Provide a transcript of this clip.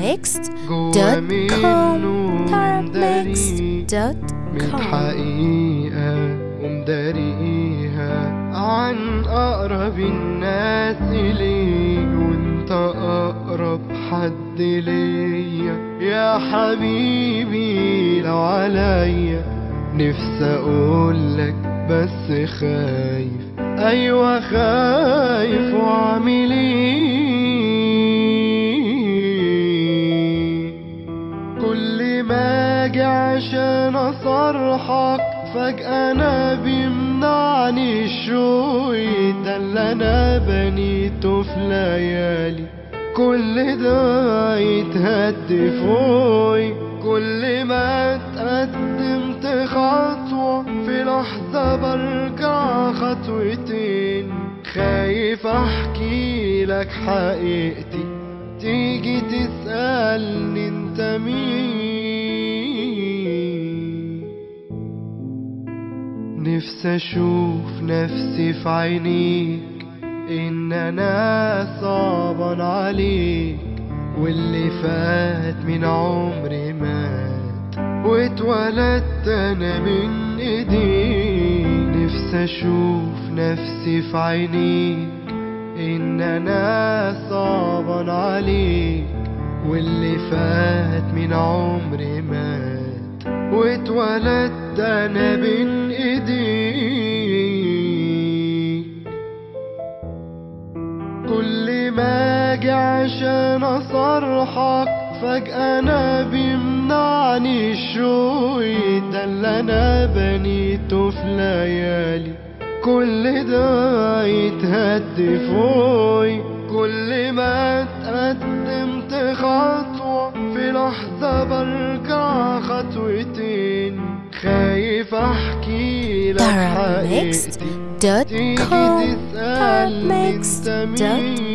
جوا منه مداري من therapmix.com حقيقة ومداريها عن أقرب الناس إلي وانت أقرب حد ليا يا حبيبي لو عليا نفسي أقولك بس خايف أيوة خايف وأعمل إيه كل ما اجي عشان اصرحك فجأة انا بيمنعني الشوق ده اللي انا بنيته في ليالي كل ده يتهد فوقي كل ما اتقدمت خطوة في لحظة برجع خطوتين خايف احكي لك حقيقتي تيجي تسألني انت مين نفسي اشوف نفسي في عينيك ان انا صعبان عليك واللي فات من عمري مات واتولدت انا من ايديك نفسي اشوف نفسي في عينيك ان انا صعبان عليك واللي فات من عمري مات واتولدت انا بين ايديك كل ما اجي عشان اصرحك فجأة انا بيمنعني الشوق ده اللي انا بنيته في ليالي كل ده يتهد فوقي كل ما اتقدمت خطوة في لحظة برجع خطوتين خايف احكي لك حقيقتي تيجي therapmix.com تسألني انت مين